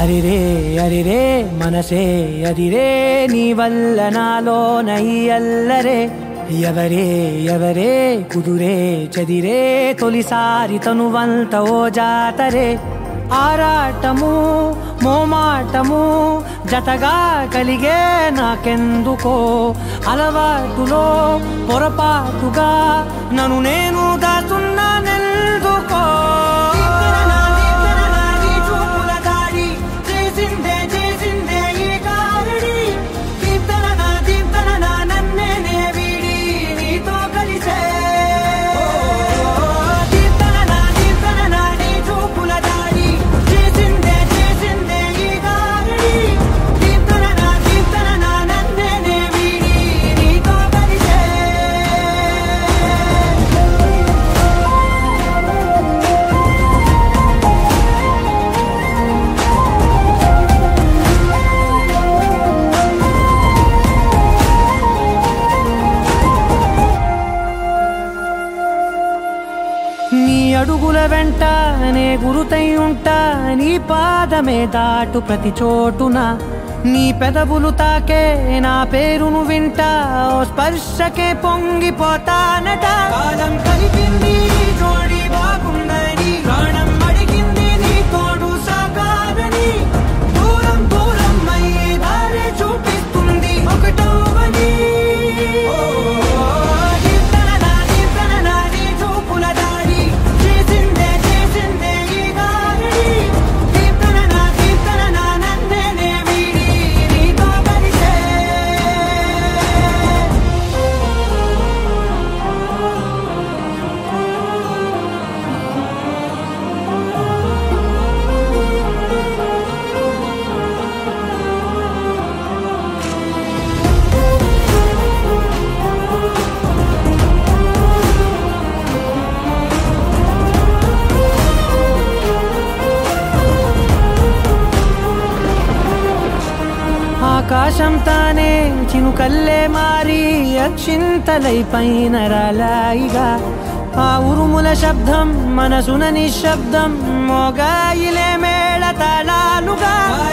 అరిరే అరిరే మనసే అరిరే నీ వల్ల నాలో నై అల్లరే ఎవరే ఎవరే కుదురే చదిరే తొలిసారి తనువంత ఓ జాతరే ఆరాటము మోమాటము జతగా కలిగే నాకెందుకో అలవాటులో పొరపాటుగా నన్ను నేను దాచున్నానెందుకో చేసిందే చేసిందే ఈ కారణి కీర్తన నా కీర్తన నా నన్నే నే వీడి నీతో కలిసే కీర్తన నా కీర్తన నా నీ చూపుల దాడి చేసిందే చేసిందే ఈ కారణి కీర్తన నా కీర్తన నా నన్నే నే వీడి నీతో కలిసే నీ అడుగుల వెంట నే గురుతై ఉంటా నీ పాదమే దాటు ప్రతి చోటున నీ పెదవులు తాకే నా పేరును వింటా ఓ స్పర్శకే పొంగిపోతానట కాలం కలిపింది నీ జోడి బాగుందని ప్రాణం అడిగింది నీ తోడు సాగాలని దూరం దూరం అయ్యి దారి చూపిస్తుంది ఒకటోవని కీర్తన నా కీర్తన నా నీ చూపుల దాడి చేసిందే చేసిందే ఈ గాలి కీర్తన నా కీర్తన నా నన్నే నే వీడి నీతో కలిసే ఆకాశం తానే చినుకల్లే మారి అక్షింతలై పైన రాలాయిగా ఆ ఉరుముల శబ్దం మనసున నిశ్శబ్దం మోగాయిలే మేళ తాళాలుగా